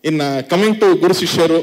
ಇನ್ನು coming to ಗುರು ಶಿಷ್ಯರು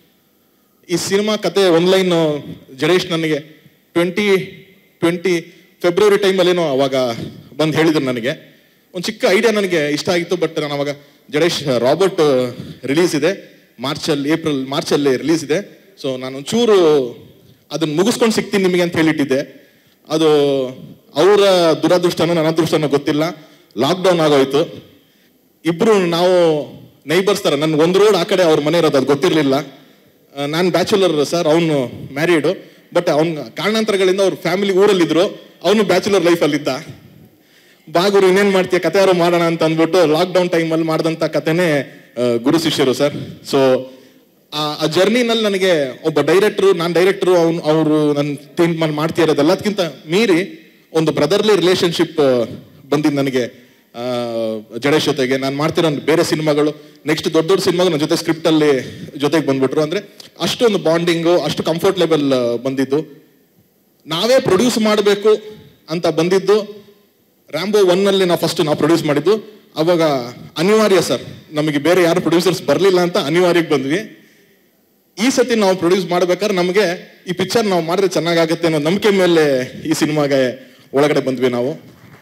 ಈ ಸಿನಿಮಾ ಕತೆ ಲೈನ್ ಜಡೇಶ್ ನನಗೆ ಟ್ವೆಂಟಿ ಟ್ವೆಂಟಿ ಫೆಬ್ರವರಿ ಟೈಮಲ್ಲೇನೋ ಅವಾಗ ಬಂದು ಹೇಳಿದ್ರು ನನಗೆ ಒಂದು ಚಿಕ್ಕ ಐಡಿಯಾ ನನಗೆ ಇಷ್ಟ ಆಗಿತ್ತು ಬಟ್ ನಾನು ಅವಾಗ ಜಡೇಶ್ ರಾಬರ್ಟ್ ರಿಲೀಸ್ ಇದೆ ಮಾರ್ಚಲ್ಲಿ ಏಪ್ರಿಲ್ ಮಾರ್ಚಲ್ಲಿ ರಿಲೀಸ್ ಇದೆ ಸೊ ನಾನು ಒಂಚೂರು ಅದನ್ನ ಮುಗಿಸ್ಕೊಂಡು ಸಿಗ್ತೀನಿ ನಿಮಗೆ ಅಂತ ಹೇಳಿಟ್ಟಿದ್ದೆ ಅದು ಅವರ ದುರದೃಷ್ಟನೋ ನನ್ನ ಅದೃಷ್ಟನೋ ಗೊತ್ತಿಲ್ಲ ಲಾಕ್ಡೌನ್ ಆಗೋಯ್ತು ಇಬ್ರು ನಾವು ನೈಬರ್ಸ್ ತರ ನನ್ಗೆ ಒಂದು ರೋಡ್ ಆ ಕಡೆ ಅವ್ರ ಮನೆ ಇರೋದು ಅದು ಗೊತ್ತಿರಲಿಲ್ಲ ನಾನು ಬ್ಯಾಚುಲರ್ ಸರ್ ಅವನು ಮ್ಯಾರಿಡು ಬಟ್ ಅವ್ನ ಕಾರಣಾಂತರಗಳಿಂದ ಅವ್ರ ಫ್ಯಾಮಿಲಿ ಊರಲ್ಲಿದ್ರು ಅವನು ಬ್ಯಾಚುಲರ್ ಲೈಫಲ್ಲಿದ್ದ ಬಾಗುರು ಇನ್ನೇನ್ ಮಾಡ್ತೀಯ ಕತೆ ಯಾರು ಮಾಡೋಣ ಅಂತ ಅಂದ್ಬಿಟ್ಟು ಲಾಕ್ಡೌನ್ ಟೈಮಲ್ಲಿ ಮಾಡಿದಂಥ ಕತೆನೇ ಆ, ಗುರು ಶಿಷ್ಯರು ಸರ್ ಸೊ ಆ ಜರ್ನಿನಲ್ಲಿ ನನಗೆ ಒಬ್ಬ ಡೈರೆಕ್ಟ್ರು ನಾನು ಡೈರೆಕ್ಟ್ರು ಅವ್ನು ಅವರು ನನ್ನ ಥಿಂಕ್ ಮಾಡಿ ಮಾಡ್ತಾ ಇರೋದು ಎಲ್ಲದಕ್ಕಿಂತ ಮೀರಿ ಒಂದು ಬ್ರದರ್ಲಿ ರಿಲೇಶನ್ಶಿಪ್ ಬಂದಿದ್ದು ನನಗೆ ಆ, ಜಡೇಶ್ ಜೊತೆಗೆ ನಾನು ಮಾಡ್ತಿರೋ ಬೇರೆ ಸಿನಿಮಾಗಳು ನೆಕ್ಸ್ಟ್ ದೊಡ್ಡ ದೊಡ್ಡ ಸಿನಿಮಾಗಳು ನನ್ನ ಜೊತೆ ಸ್ಕ್ರಿಪ್ಟ್ ಅಲ್ಲಿ ಜೊತೆಗೆ ಬಂದ್ಬಿಟ್ರು ಅಂದ್ರೆ ಅಷ್ಟೊಂದು ಬಾಂಡಿಂಗು ಅಷ್ಟು ಕಂಫರ್ಟ್ ಲೆವೆಲ್ ಬಂದಿದ್ದು ನಾವೇ ಪ್ರೊಡ್ಯೂಸ್ ಮಾಡಬೇಕು ಅಂತ ಬಂದಿದ್ದು ರ್ಯಾಂಬೋ ಒನ್ ಅಲ್ಲಿ ನಾವು ಫಸ್ಟ್ ನಾವು ಪ್ರೊಡ್ಯೂಸ್ ಮಾಡಿದ್ದು ಅವಾಗ ಅನಿವಾರ್ಯ ಸರ್ ನಮಗೆ ಬೇರೆ ಯಾರು ಪ್ರೊಡ್ಯೂಸರ್ಸ್ ಬರಲಿಲ್ಲ ಅಂತ ಅನಿವಾರ್ಯಕ್ಕೆ ಬಂದ್ವಿ ಈ ಸತಿ ನಾವು ಪ್ರೊಡ್ಯೂಸ್ ಮಾಡ್ಬೇಕಾದ್ರೆ ನಮಗೆ ಈ ಪಿಕ್ಚರ್ ನಾವು ಮಾಡಿದ್ರೆ ಚೆನ್ನಾಗಾಗುತ್ತೆ ಅನ್ನೋ ನಂಬಿಕೆ ಮೇಲೆ ಈ ಸಿನಿಮಾಗೆ ಒಳಗಡೆ ಬಂದ್ವಿ ನಾವು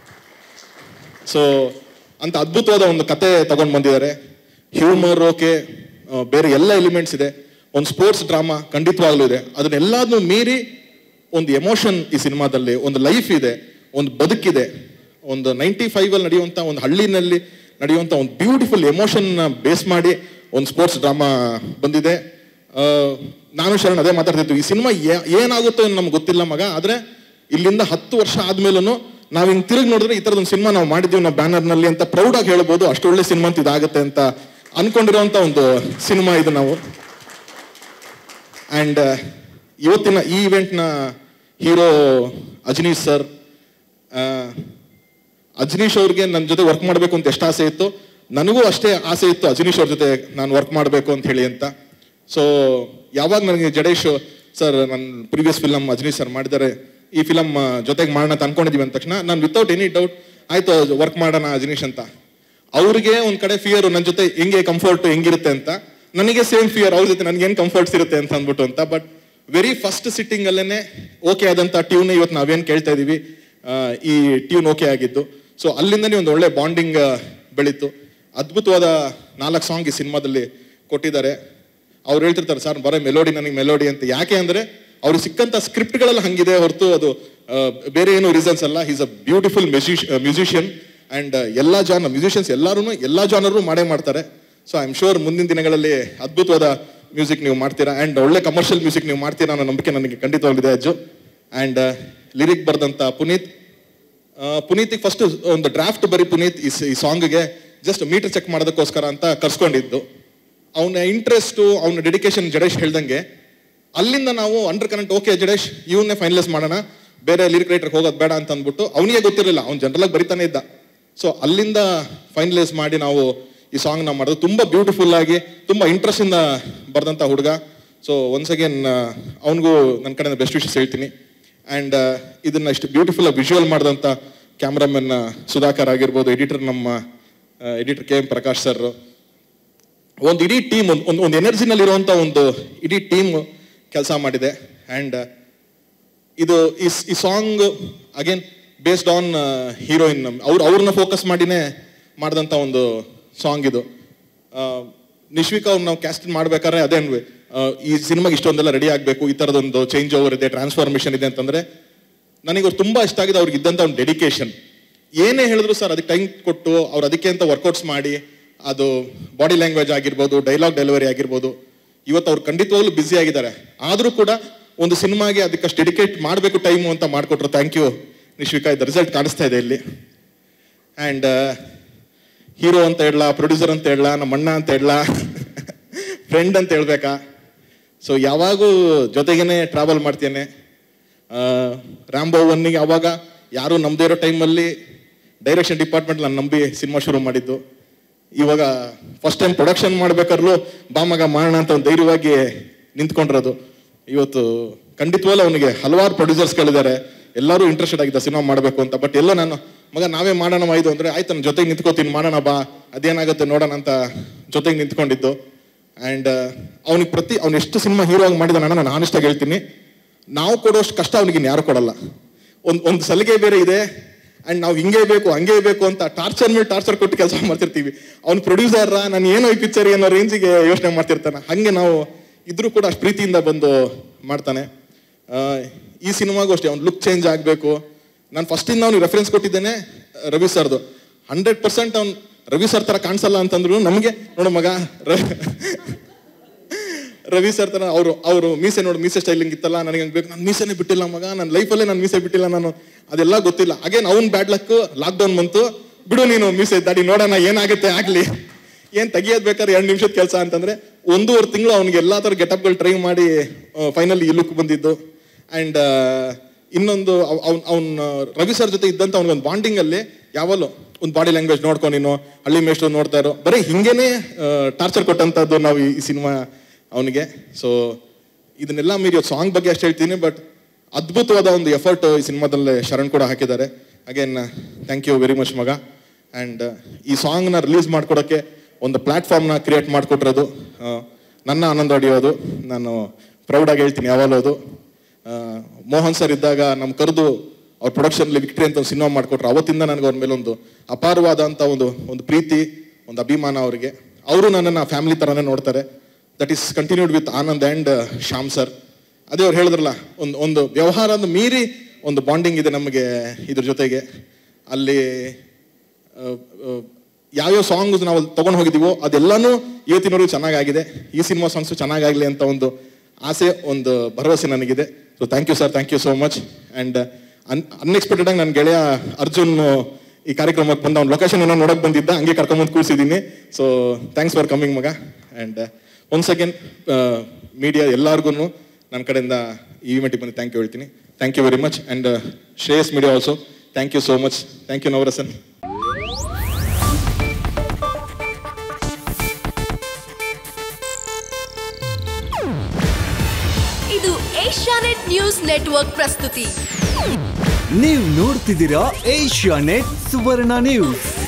ಸೊ ಅಂತ ಅದ್ಭುತವಾದ ಒಂದು ಕತೆ ತಗೊಂಡು ಬಂದಿದ್ದಾರೆ ಹ್ಯೂಮರ್ ಓಕೆ ಬೇರೆ ಎಲ್ಲ ಎಲಿಮೆಂಟ್ಸ್ ಇದೆ ಒಂದು ಸ್ಪೋರ್ಟ್ಸ್ ಡ್ರಾಮಾ ಖಂಡಿತವಾಗ್ಲೂ ಇದೆ ಅದನ್ನೆಲ್ಲದನ್ನೂ ಮೀರಿ ಒಂದು ಎಮೋಷನ್ ಈ ಸಿನಿಮಾದಲ್ಲಿ ಒಂದು ಲೈಫ್ ಇದೆ ಒಂದು ಬದುಕಿದೆ ಒಂದು ನೈಂಟಿ ಫೈವ್ ಅಲ್ಲಿ ನಡೆಯುವಂತ ಒಂದು ಹಳ್ಳಿನಲ್ಲಿ ನಡೆಯುವಂತ ಒಂದು ಬ್ಯೂಟಿಫುಲ್ ಎಮೋಷನ್ ಬೇಸ್ ಮಾಡಿ ಒಂದು ಸ್ಪೋರ್ಟ್ಸ್ ಡ್ರಾಮಾ ಬಂದಿದೆ ಆ, ನಾನು ಶರಣ್ ಅದೇ ಮಾತಾಡ್ತಿದ್ವಿ ಈ ಸಿನಿಮಾ ಏನಾಗುತ್ತೋ ಅಂತ ನಮ್ಗೆ ಗೊತ್ತಿಲ್ಲ ಮಗ ಆದ್ರೆ ಇಲ್ಲಿಂದ ಹತ್ತು ವರ್ಷ ಆದ್ಮೇಲೂ ನಾವ್ ಹಿಂಗ್ ತಿರುಗಿ ನೋಡಿದ್ರೆ ಈ ತರದೊಂದು ಸಿನಿಮಾ ನಾವು ಮಾಡಿದೀವಿ ನಾವು ಬ್ಯಾನರ್ ನಲ್ಲಿ ಅಂತ ಪ್ರೌಡ್ ಆಗಿ ಹೇಳ್ಬೋದು ಅಷ್ಟು ಒಳ್ಳೆ ಸಿನಿಮಾ ಅಂತ ಇದಾಗುತ್ತೆ ಅಂತ ಅನ್ಕೊಂಡಿರುವಂತ ಒಂದು ಸಿನಿಮಾ ಇದು ನಾವು ಅಂಡ್ ಇವತ್ತಿನ ಈ ಇವೆಂಟ್ನ ಹೀರೋ ಅಜನೀಶ್ ಸರ್ ಅಜನೀಶ್ ಅವ್ರಿಗೆ ನನ್ನ ಜೊತೆ ವರ್ಕ್ ಮಾಡಬೇಕು ಅಂತ ಎಷ್ಟು ಆಸೆ ಇತ್ತು ನನಗೂ ಅಷ್ಟೇ ಆಸೆ ಇತ್ತು ಅಜನೀಶ್ ಅವ್ರ ಜೊತೆ ನಾನು ವರ್ಕ್ ಮಾಡಬೇಕು ಅಂತ ಹೇಳಿ ಅಂತ ಸೊ ಯಾವಾಗ ನನಗೆ ಜಡೇಶ್ ಸರ್ ನನ್ನ ಪ್ರೀವಿಯಸ್ ಫಿಲಮ್ ಅಜನೀಶ್ ಸರ್ ಮಾಡಿದ್ದಾರೆ ಈ ಫಿಲಮ್ ಜೊತೆಗೆ ಮಾಡೋಣ ಅಂತ ಅನ್ಕೊಂಡಿದೀವಿ ಅಂದ ತಕ್ಷಣ ನಾನು ವಿತೌಟ್ ಎನಿ ಡೌಟ್ ಆಯ್ತು ವರ್ಕ್ ಮಾಡೋಣ ಅಜನೀಶ್ ಅಂತ ಅವ್ರಿಗೆ ಒಂದ್ ಕಡೆ ಫಿಯರ್ ನನ್ನ ಜೊತೆ ಹೆಂಗೆ ಕಂಫರ್ಟ್ ಹೆಂಗಿರುತ್ತೆ ಅಂತ ನನಗೆ ಸೇಮ್ ಫಿಯರ್ ಅವ್ರ ಜೊತೆ ನನಗೆ ಏನ್ ಕಂಫರ್ಟ್ಸ್ ಇರುತ್ತೆ ಅಂತ ಅಂದ್ಬಿಟ್ಟು ಅಂತ ಬಟ್ ವೆರಿ ಫಸ್ಟ್ ಸಿಟ್ಟಿಂಗ್ ಅಲ್ಲೇನೆ ಓಕೆ ಆದಂತ ಟ್ಯೂನ್ ಇವತ್ತು ನಾವೇನ್ ಕೇಳ್ತಾ ಇದೀವಿ ಆ, ಈ ಟ್ಯೂನ್ ಓಕೆ ಆಗಿದ್ದು ಸೊ ಅಲ್ಲಿಂದನೇ ಒಂದು ಒಳ್ಳೆ ಬಾಂಡಿಂಗ್ ಬೆಳೀತು ಅದ್ಭುತವಾದ ನಾಲ್ಕು ಸಾಂಗ್ ಈ ಸಿನಿಮಾದಲ್ಲಿ ಕೊಟ್ಟಿದ್ದಾರೆ ಅವ್ರು ಹೇಳ್ತಿರ್ತಾರೆ ಸರ್ ಬರೋ ಮೆಲೋಡಿ ನನಗೆ ಮೆಲೋಡಿ ಅಂತ ಯಾಕೆ ಅಂದ್ರೆ ಅವ್ರಿಗೆ ಸಿಕ್ಕಂತ ಸ್ಕ್ರಿಪ್ಟ್ಗಳೆಲ್ಲ ಹಂಗಿದೆ ಹೊರತು ಅದು ಆ, ಬೇರೆ ಏನು ರೀಸನ್ಸ್ ಅಲ್ಲ is a beautiful musician and ಎಲ್ಲಾ ಜಾನ್ ಮ್ಯೂಸಿಷಿಯನ್ಸ್ ಎಲ್ಲರೂ ಎಲ್ಲಾ ಜಾನರು ಮಾಡೇ ಮಾಡ್ತಾರೆ ಸೊ ಐ ಆಮ್ ಶೋರ್ ಮುಂದಿನ ದಿನಗಳಲ್ಲಿ ಅದ್ಭುತವಾದ ಮ್ಯೂಸಿಕ್ ನೀವು ಮಾಡ್ತೀರಾ ಅಂಡ್ ಒಳ್ಳೆ ಕಮರ್ಷಿಯಲ್ ಮ್ಯೂಸಿಕ್ ನೀವು ಮಾಡ್ತೀರಾ ಅನ್ನೋ ನಂಬಿಕೆ ನನಗೆ ಖಂಡಿತವಾಗಿದೆ ಅಜ್ಜು ಅಂಡ್ ಲಿರಿಕ್ ಬರ್ದಂತ ಪುನೀತ್ ಪುನೀತಿಗೆ ಫಸ್ಟ್ ಒಂದು ಡ್ರಾಫ್ಟ್ ಬರೀ ಪುನೀತ್ ಈ ಸ- ಈ ಸಾಂಗ್ಗೆ ಜಸ್ಟ್ ಮೀಟರ್ ಚೆಕ್ ಮಾಡೋದಕ್ಕೋಸ್ಕರ ಅಂತ ಕರ್ಸ್ಕೊಂಡಿದ್ದು ಅವನ ಇಂಟ್ರೆಸ್ಟು ಅವನ ಡೆಡಿಕೇಶನ್ ಜಡೇಶ್ ಹೇಳ್ದಂಗೆ ಅಲ್ಲಿಂದ ನಾವು ಅಂಡರ್ ಕರೆಂಟ್ ಓಕೆ ಜಡೇಶ್ ಇವನ್ನೇ ಫೈನಲೈಸ್ ಮಾಡೋಣ ಬೇರೆ ಲಿರಿಕ್ ರೈಟರ್ ಹೋಗೋದು ಬೇಡ ಅಂತ ಅಂದ್ಬಿಟ್ಟು ಅವನಿಗೆ ಗೊತ್ತಿರಲಿಲ್ಲ ಅವ್ನು ಜನರಲ್ ಆಗಿ ಬರಿತಾನೆ ಇದ್ದ ಸೊ ಅಲ್ಲಿಂದ ಫೈನಲೈಸ್ ಮಾಡಿ ನಾವು ಈ ಸಾಂಗ್ ನಾವು ಮಾಡೋದು ತುಂಬಾ ಬ್ಯೂಟಿಫುಲ್ ಆಗಿ ತುಂಬಾ ಇಂಟ್ರೆಸ್ಟ್ ಇಂದ ಬರ್ದಂತ ಹುಡುಗ ಸೊ ಒನ್ಸ್ ಅಗೇನ್ ಅವನಿಗೂ ನನ್ನ ಕಡೆ ಬೆಸ್ಟ್ ವಿಶಸ್ ಹೇಳ್ತೀನಿ ಅಂಡ್ ಇದನ್ನ ಇಷ್ಟು ಬ್ಯೂಟಿಫುಲ್ ಆಗಿ ವಿಜುವಲ್ ಮಾಡಿದಂತ ಕ್ಯಾಮ್ರಾಮನ್ ಸುಧಾಕರ್ ಆಗಿರ್ಬೋದು ಎಡಿಟರ್ ನಮ್ಮ editor K M Prakash sir ಒಂದು ಇಡೀ ಟೀಮ್ ಒಂದು ಒಂದು ಎನರ್ಜಿನಲ್ಲಿ ಇರುವಂತ ಒಂದು ಇಡೀ ಟೀಮ್ ಕೆಲಸ ಮಾಡಿದೆ ಅಂಡ್ ಇದು ಈ ಈ song again based on heroine ಅವ್ರು ಅವ್ರನ್ನ ಫೋಕಸ್ ಮಾಡಿನೇ ಮಾಡಿದಂಥ ಒಂದು ಸಾಂಗ್ ಇದು ಆ, ನಿಶ್ವಿಕಾ ಅವ್ರು ನಾವು ಕ್ಯಾಸ್ಟ್ ಮಾಡ್ಬೇಕಾದ್ರೆ ಅದೇ ಅನ್ವಿ ಆ, ಈ ಸಿನಿಮಾಗೆ ಇಷ್ಟೊಂದೆಲ್ಲ ರೆಡಿ ಆಗಬೇಕು ಈ ಥರದೊಂದು ಚೇಂಜ್ ಓವರ್ ಇದೆ ಟ್ರಾನ್ಸ್ಫಾರ್ಮೇಷನ್ ಇದೆ ಅಂತಂದ್ರೆ ನನಗೆ ಅವ್ರು ತುಂಬಾ ಇಷ್ಟ ಆಗಿದೆ ಅವ್ರಿಗೆ ಇದ್ದಂಥ ಒಂದು ಡೆಡಿಕೇಶನ್ ಏನೇ ಹೇಳಿದ್ರು ಸರ್ ಅದಕ್ಕೆ ಟೈಮ್ ಕೊಟ್ಟು ಅವ್ರು ಅದಕ್ಕೆ ಅಂತ ವರ್ಕೌಟ್ಸ್ ಮಾಡಿ ಅದು ಬಾಡಿ ಲ್ಯಾಂಗ್ವೇಜ್ ಆಗಿರ್ಬೋದು ಡೈಲಾಗ್ ಡೆಲಿವರಿ ಆಗಿರ್ಬೋದು ಇವತ್ತು ಅವ್ರು ಖಂಡಿತವಾಗ್ಲೂ ಬ್ಯುಸಿ ಆಗಿದ್ದಾರೆ ಆದರೂ ಕೂಡ ಒಂದು ಸಿನಿಮಾಗೆ ಅದಕ್ಕಷ್ಟು ಡೆಡಿಕೇಟ್ ಮಾಡಬೇಕು ಟೈಮು ಅಂತ ಮಾಡಿಕೊಟ್ರು ಥ್ಯಾಂಕ್ ಯು ನಿಶ್ವಿಕಾ ಇದು ರಿಸಲ್ಟ್ ಕಾಣಿಸ್ತಾ ಇದೆ ಇಲ್ಲಿ ಆ್ಯಂಡ್ ಹೀರೋ ಅಂತ ಹೇಳಲ್ಲ ಪ್ರೊಡ್ಯೂಸರ್ ಅಂತ ಹೇಳಲ್ಲ ನಮ್ಮ ಅಣ್ಣ ಅಂತ ಹೇಳಲ್ಲ ಫ್ರೆಂಡ್ ಅಂತ ಹೇಳ್ಬೇಕಾ ಸೊ ಯಾವಾಗೂ ಜೊತೆಗೇನೆ ಟ್ರಾವೆಲ್ ಮಾಡ್ತೇನೆ ರಾಂಬೋ ಒನ್ನಿಗೆ ಅವಾಗ ಯಾರು ನಮ್ದೇ ಇರೋ ಟೈಮಲ್ಲಿ ಡೈರೆಕ್ಷನ್ ಡಿಪಾರ್ಟ್ಮೆಂಟ್ ನಾನು ನಂಬಿ ಸಿನಿಮಾ ಶುರು ಮಾಡಿದ್ದು ಇವಾಗ ಫಸ್ಟ್ ಟೈಮ್ ಪ್ರೊಡಕ್ಷನ್ ಮಾಡ್ಬೇಕಾದ್ರೂ ಬಾಮಗ ಮಾಡೋಣ ಅಂತ ಒಂದು ಧೈರ್ಯವಾಗಿ ನಿಂತ್ಕೊಂಡಿರೋದು ಇವತ್ತು ಖಂಡಿತವಾಗ್ಲೂ ಅವನಿಗೆ ಹಲವಾರು ಪ್ರೊಡ್ಯೂಸರ್ಸ್ಗಳಿದ್ದಾರೆ ಎಲ್ಲರೂ ಇಂಟ್ರೆಸ್ಟೆಡ್ ಆಗಿದ್ದ ಸಿನಿಮಾ ಮಾಡಬೇಕು ಅಂತ ಬಟ್ ಎಲ್ಲೋ ನಾನು ಮಗ ನಾವೇ ಮಾಡೋಣ ಇದು ಅಂದ್ರೆ ಆಯ್ತು ನನ್ನ ಜೊತೆಗೆ ನಿಂತ್ಕೋತೀನಿ ಮಾಡೋಣ ಬಾ ಅದೇನಾಗುತ್ತೆ ನೋಡೋಣ ಅಂತ ಜೊತೆಗೆ ನಿಂತ್ಕೊಂಡಿದ್ದು ಆ್ಯಂಡ್ ಅವನಿಗೆ ಪ್ರತಿ ಅವ್ನು ಎಷ್ಟು ಸಿನಿಮಾ ಹೀರೋ ಆಗಿ ಮಾಡಿದಾನ ನಾನು ಆನೆಸ್ಟಾಗಿ ಹೇಳ್ತೀನಿ ನಾವು ಕೊಡೋಷ್ಟು ಕಷ್ಟ ಅವನಿಗೆ ಯಾರು ಕೊಡಲ್ಲ ಒಂದು ಒಂದು ಸಲಿಗೆ ಬೇರೆ ಇದೆ ಆ್ಯಂಡ್ ನಾವು ಹಿಂಗೆ ಬೇಕು ಹಂಗೆ ಬೇಕು ಅಂತ ಟಾರ್ಚರ್ ಮೇಲೆ ಟಾರ್ಚರ್ ಕೊಟ್ಟು ಕೆಲಸ ಮಾಡ್ತಿರ್ತೀವಿ ಅವ್ನು ಪ್ರೊಡ್ಯೂಸರ್ ನಾನು ಏನೋ ಈ ಪಿಕ್ಚರ್ ಏನೋ ರೇಂಜಿಗೆ ಯೋಚನೆ ಮಾಡ್ತಿರ್ತಾನೆ ಹಾಗೆ ನಾವು ಇದ್ರೂ ಕೂಡ ಅಷ್ಟು ಪ್ರೀತಿಯಿಂದ ಬಂದು ಮಾಡ್ತಾನೆ ಆ, ಈ ಸಿನಿಮಾಗೂ ಅಷ್ಟೇ ಅವ್ನು ಲುಕ್ ಚೇಂಜ್ ಆಗಬೇಕು ನಾನು ಫಸ್ಟಿಂದ ಅವ್ನಿಗೆ ರೆಫರೆನ್ಸ್ ಕೊಟ್ಟಿದ್ದೇನೆ ರವಿ ಸರ್ದು ಹಂಡ್ರೆಡ್ ಪರ್ಸೆಂಟ್ ಅವ್ನು ರವಿ ಸರ್ ಥರ ಕಾಣಿಸಲ್ಲ ಅಂತಂದ್ರು ನಮಗೆ ನೋಡು ಮಗ ರ- ರವಿ ಸರ್ ತರ ಅವರು ಅವರು ಮೀಸೆ ನೋಡು ಮೀಸೆ ಸ್ಟೈಲಿಂಗ್ ಇತ್ತಲ್ಲ ನನಗೆ ಹಂಗೆ ಬೇಕು ನಾನು ಮೀಸೆನೇ ಬಿಟ್ಟಿಲ್ಲ ಮಗ ನನ್ನ ಲೈಫಲ್ಲೇ ನಾನು ಮೀಸೆ ಬಿಟ್ಟಿಲ್ಲ ನಾನು ಅದೆಲ್ಲ ಗೊತ್ತಿಲ್ಲ ಅಗೇನ್ ಅವ್ನ್ ಬ್ಯಾಡ್ ಲಕ್ ಲಾಕ್ಡೌನ್ ಬಂತು ಬಿಡು ನೀನು ಮೀಸೆ ದಾಡಿ ನೋಡೋಣ ಏನಾಗುತ್ತೆ ಆಗ್ಲಿ ಏನ್ ತೆಗಿಯೋದ್ ಬೇಕಾದ್ರೆ ಎರಡು ನಿಮಿಷದ ಕೆಲಸ ಅಂತಂದ್ರೆ ಒಂದೂವರೆ ತಿಂಗಳು ಅವ್ನಿಗೆ ಎಲ್ಲಾ ತರ ಗೆಟಪ್ಗಳು ಟ್ರೈ ಮಾಡಿ ಫೈನಲ್ ಈ ಲುಕ್ ಬಂದಿದ್ದು ಅಂಡ್ ಇನ್ನೊಂದು ಅವ್ನ ಅವ್ನ ರವಿ ಸರ್ ಜೊತೆ ಇದ್ದಂತ ಅವ್ನಿಗೊಂದು ಬಾಂಡಿಂಗ್ ಅಲ್ಲಿ ಯಾವಲ್ಲೂ ಒಂದು ಬಾಡಿ ಲ್ಯಾಂಗ್ವೇಜ್ ನೋಡ್ಕೊ ನೀನು ಹಳ್ಳಿ ಮೇಷ್ಟ್ರು ನೋಡ್ತಾ ಇರೋ ಬರೀ ಹಿಂಗೇನೆ ಟಾರ್ಚರ್ ಕೊಟ್ಟಂತದ್ದು ನಾವು ಈ- ಈ ಸಿನಿಮಾ ಅವನಿಗೆ ಸೊ ಇದನ್ನೆಲ್ಲ ಮೀರಿ ಸಾಂಗ್ ಬಗ್ಗೆ ಅಷ್ಟು ಹೇಳ್ತೀನಿ ಬಟ್ ಅದ್ಭುತವಾದ ಒಂದು ಎಫರ್ಟ್ ಈ ಸಿನಿಮಾದಲ್ಲಿ ಶರಣ್ ಕೂಡ ಹಾಕಿದ್ದಾರೆ again thank you very much ಮಗ ಆ್ಯಂಡ್ ಈ ಸಾಂಗ್ನ ರಿಲೀಸ್ ಮಾಡ್ಕೊಡೋಕ್ಕೆ ಒಂದು ಪ್ಲ್ಯಾಟ್ಫಾರ್ಮ್ನ ಕ್ರಿಯೇಟ್ ಮಾಡಿಕೊಟ್ಟಿರೋದು ನನ್ನ ಆನಂದ ಆಡಿಯೋ ಅದು ನಾನು ಪ್ರೌಡಾಗಿ ಹೇಳ್ತೀನಿ ಯಾವಾಗಲೂ ಅದು ಆ, ಮೋಹನ್ ಸರ್ ಇದ್ದಾಗ ನಮ್ಮ ಕರೆದು ಅವ್ರ ಪ್ರೊಡಕ್ಷನ್ಲಿ ವಿಕ್ಟ್ರಿ ಅಂತ ಒಂದು ಸಿನಿಮಾ ಮಾಡಿಕೊಟ್ರು ಅವತ್ತಿಂದ ನನಗೆ ಅವ್ರ ಮೇಲೆ ಒಂದು ಅಪಾರವಾದಂಥ ಒಂದು ಒಂದು ಪ್ರೀತಿ ಒಂದು ಅಭಿಮಾನ ಅವರಿಗೆ ಅವರು ನನ್ನನ್ನು ಫ್ಯಾಮಿಲಿ ಥರನೇ ನೋಡ್ತಾರೆ that is continued with Anand and Shyam sir ಅದೇ ಅವ್ರು ಹೇಳಿದ್ರಲ್ಲ ಒಂದು ಒಂದು ವ್ಯವಹಾರದ ಮೀರಿ ಒಂದು ಬಾಂಡಿಂಗ್ ಇದೆ ನಮಗೆ ಇದ್ರ ಜೊತೆಗೆ ಅಲ್ಲಿ ಆ, ಆ, ಯಾವ್ಯಾವ ಸಾಂಗ್ಸ್ ನಾವು ತಗೊಂಡು ಹೋಗಿದ್ದೀವೋ ಅದೆಲ್ಲನೂ ಇವತ್ತಿನವರೆಗೂ ಚೆನ್ನಾಗಾಗಿದೆ ಈ ಸಿನಿಮಾ ಸಾಂಗ್ಸು ಚೆನ್ನಾಗಾಗಲಿ ಅಂತ ಒಂದು ಆಸೆ ಒಂದು ಭರವಸೆ ನನಗಿದೆ so thank you sir thank you so much and ಅನ್ ಅನ್ಎಕ್ಸ್ಪೆಕ್ಟೆಡ್ ಆಗಿ ನಾನು ಗೆಳೆಯ ಅರ್ಜುನ್ ಈ ಕಾರ್ಯಕ್ರಮಕ್ಕೆ ಬಂದ ಅವ್ನ ಲೊಕೇಶನ್ ಏನೋ ನೋಡಕ್ ಬಂದಿದ್ದ ಹಂಗೆ ಕರ್ಕೊಂಬಂದು ಕೂರಿಸಿದ್ದೀನಿ ಸೊ ಥ್ಯಾಂಕ್ಸ್ ಫಾರ್ ಕಮಿಂಗ್ ಮಗ ಆ್ಯಂಡ್ ಒನ್ಸ್ ಅಗೇನ್ ಮೀಡಿಯಾ ಎಲ್ಲರಿಗೂ ನನ್ನ ಕಡೆಯಿಂದ ಈ ಇವೆಂಟಿಗೆ ಬಂದು ಥ್ಯಾಂಕ್ ಯು ಹೇಳ್ತೀನಿ thank you very much and Shreyas media also thank you so much thank you Navarasan ಇದು ಏಷ್ಯಾನೆಟ್ ನ್ಯೂಸ್ ನೆಟ್ವರ್ಕ್ ಪ್ರಸ್ತುತಿ ನೀವು ನೋಡ್ತಿದ್ದೀರಾ ಏಷ್ಯಾ ನೆಟ್ ಸುವರ್ಣ ನ್ಯೂಸ್